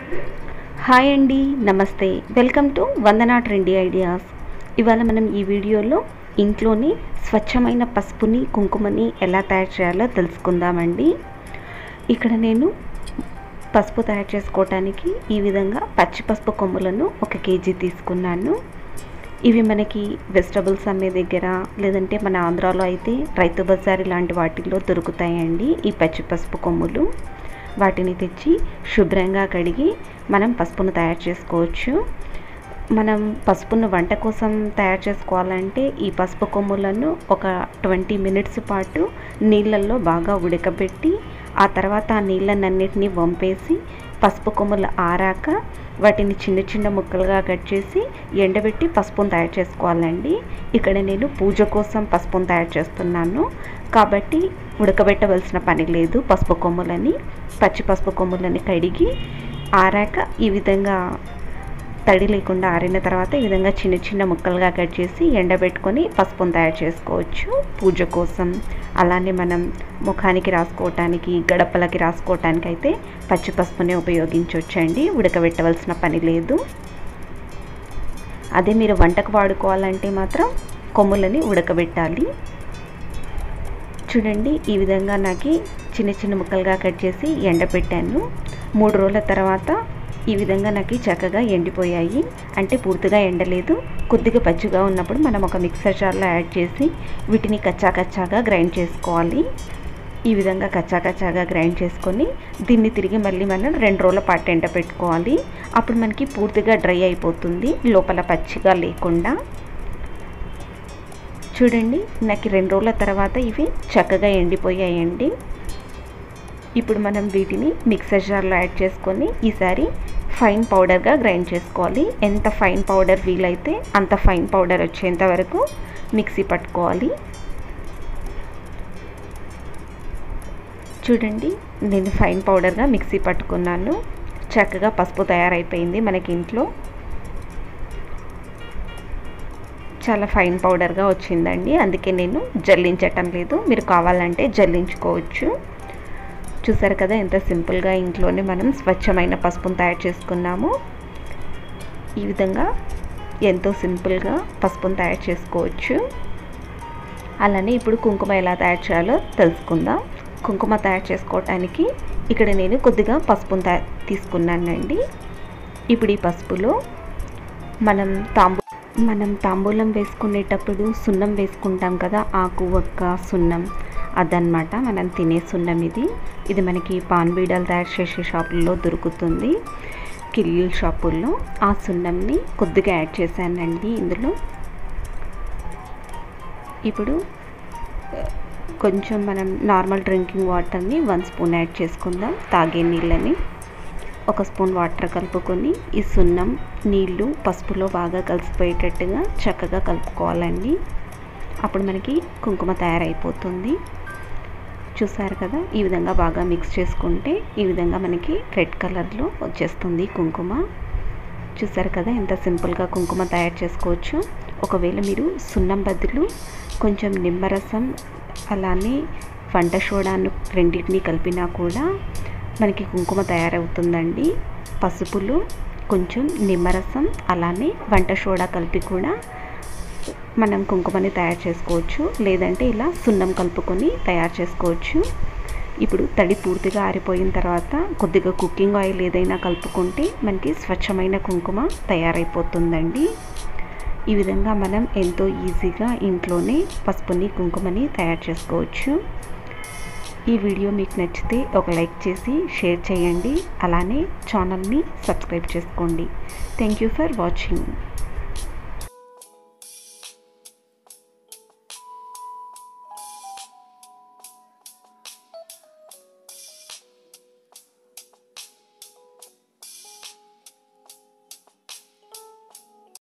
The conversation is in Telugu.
హాయ్ అండి నమస్తే welcome to Vandana trendy ideas ఇవాళ మనం ఈ వీడియోలో ఇంట్లోనే స్వచ్ఛమైన పసుపుని కుంకుమని ఎలా తయారు చేయాలో తెలుసుకుందామండి ఇక్కడ నేను పసుపు తయారు చేసుకోవటానికి ఈ విధంగా పచ్చి పసుపు కొమ్ములను ఒక కేజీ తీసుకున్నాను ఇవి మనకి వెజిటబుల్స్ అమ్మే దగ్గర లేదంటే మన ఆంధ్రాలో అయితే రైతు బజార్ ఇలాంటి వాటిల్లో దొరుకుతాయండి ఈ పచ్చి పసుపు కొమ్ములు వాటిని తెచ్చి శుభ్రంగా కడిగి మనం పసుపును తయారు చేసుకోవచ్చు మనం పసుపును వంట కోసం తయారు చేసుకోవాలంటే ఈ పసుపు కొమ్ములను ఒక ట్వంటీ మినిట్స్ పాటు నీళ్ళల్లో బాగా ఉడకబెట్టి ఆ తర్వాత ఆ నీళ్ళనన్నిటినీ వంపేసి పసుపు కొమ్ములు ఆరాక వాటిని చిన్న చిన్న ముక్కలుగా కట్ చేసి ఎండబెట్టి పసుపును తయారు చేసుకోవాలండి ఇక్కడ నేను పూజ కోసం పసుపును తయారు చేస్తున్నాను కాబట్టి ఉడకబెట్టవలసిన పని లేదు పసుపు కొమ్ములని పచ్చి పసుపు కొమ్ములని కడిగి ఆరాక ఈ విధంగా తడి లేకుండా ఆరిన తర్వాత ఈ విధంగా చిన్న చిన్న ముక్కలుగా కట్ చేసి ఎండబెట్టుకొని పసుపును తయారు చేసుకోవచ్చు పూజ కోసం అలానే మనం ముఖానికి రాసుకోవటానికి గడపలకి రాసుకోవటానికి అయితే పచ్చి పసుపునే ఉపయోగించవచ్చండి ఉడకబెట్టవలసిన పని లేదు అదే మీరు వంటకు వాడుకోవాలంటే మాత్రం కొమ్ములని ఉడకబెట్టాలి చూడండి ఈ విధంగా నాకు చిన్న చిన్న ముక్కలుగా కట్ చేసి ఎండబెట్టాను మూడు రోజుల తర్వాత ఈ విధంగా నాకు చక్కగా ఎండిపోయాయి అంటే పూర్తిగా ఎండలేదు కొద్దిగా పచ్చిగా ఉన్నప్పుడు మనం ఒక మిక్సర్ జార్లో యాడ్ చేసి వీటిని కచ్చా కచ్చాగా గ్రైండ్ చేసుకోవాలి ఈ విధంగా కచ్చా కచ్చాగా గ్రైండ్ చేసుకొని దీన్ని తిరిగి మళ్ళీ మనం రెండు రోజుల పాటు ఎండ పెట్టుకోవాలి అప్పుడు మనకి పూర్తిగా డ్రై అయిపోతుంది లోపల పచ్చిగా లేకుండా చూడండి నాకు రెండు రోజుల తర్వాత ఇవి చక్కగా ఎండిపోయాయండి ఇప్పుడు మనం వీటిని మిక్సర్ జార్లో యాడ్ చేసుకొని ఈసారి ఫైన్ పౌడర్గా గ్రైండ్ చేసుకోవాలి ఎంత ఫైన్ పౌడర్ వీలైతే అంత ఫైన్ పౌడర్ వచ్చేంత వరకు మిక్సీ పట్టుకోవాలి చూడండి నేను ఫైన్ పౌడర్గా మిక్సీ పట్టుకున్నాను చక్కగా పసుపు తయారైపోయింది మనకి ఇంట్లో చాలా ఫైన్ పౌడర్గా వచ్చిందండి అందుకే నేను జల్లించటం లేదు మీరు కావాలంటే జల్లించుకోవచ్చు చూసారు కదా ఎంత సింపుల్గా ఇంట్లోనే మనం స్వచ్ఛమైన పసుపును తయారు చేసుకున్నాము ఈ విధంగా ఎంతో సింపుల్గా పసుపును తయారు చేసుకోవచ్చు అలానే ఇప్పుడు కుంకుమ ఎలా తయారు చేయాలో తెలుసుకుందాం కుంకుమ తయారు చేసుకోవటానికి ఇక్కడ నేను కొద్దిగా పసుపును తయా తీసుకున్నానండి ఇప్పుడు ఈ పసుపులో మనం తాంబూ మనం తాంబూలం వేసుకునేటప్పుడు సున్నం వేసుకుంటాం కదా ఆకు ఒక్క సున్నం అదనమాట మనం తినే సున్నం ఇది ఇది మనకి పాన్ బీడాలు తయారు చేసే షాపుల్లో దొరుకుతుంది కిల్లిల్ షాపుల్లో ఆ సున్నంని కొద్దిగా యాడ్ చేశానండి ఇందులో ఇప్పుడు కొంచెం మనం నార్మల్ డ్రింకింగ్ వాటర్ని వన్ స్పూన్ యాడ్ చేసుకుందాం తాగే నీళ్ళని ఒక స్పూన్ వాటర్ కలుపుకొని ఈ సున్నం నీళ్ళు పసుపులో బాగా కలిసిపోయేటట్టుగా చక్కగా కలుపుకోవాలండి అప్పుడు మనకి కుంకుమ తయారైపోతుంది చూసారు కదా ఈ విధంగా బాగా మిక్స్ చేసుకుంటే ఈ విధంగా మనకి రెడ్ కలర్లో వచ్చేస్తుంది కుంకుమ చూసారు కదా ఎంత సింపుల్గా కుంకుమ తయారు చేసుకోవచ్చు ఒకవేళ మీరు సున్నం బదులు కొంచెం నిమ్మరసం అలానే వంట సోడాను రెండింటిని కలిపినా కూడా మనకి కుంకుమ తయారవుతుందండి పసుపులు కొంచెం నిమ్మరసం అలానే వంట సోడా కలిపి కూడా మనం కుంకుమని తయారు చేసుకోవచ్చు లేదంటే ఇలా సున్నం కలుపుకొని తయారు చేసుకోవచ్చు ఇప్పుడు తడి పూర్తిగా ఆరిపోయిన తర్వాత కొద్దిగా కుకింగ్ ఆయిల్ ఏదైనా కలుపుకుంటే మనకి స్వచ్ఛమైన కుంకుమ తయారైపోతుందండి ఈ విధంగా మనం ఎంతో ఈజీగా ఇంట్లోనే పసుపుని కుంకుమని తయారు చేసుకోవచ్చు ఈ వీడియో మీకు నచ్చితే ఒక లైక్ చేసి షేర్ చేయండి అలానే ఛానల్ని సబ్స్క్రైబ్ చేసుకోండి థ్యాంక్ యూ ఫర్ వాచింగ్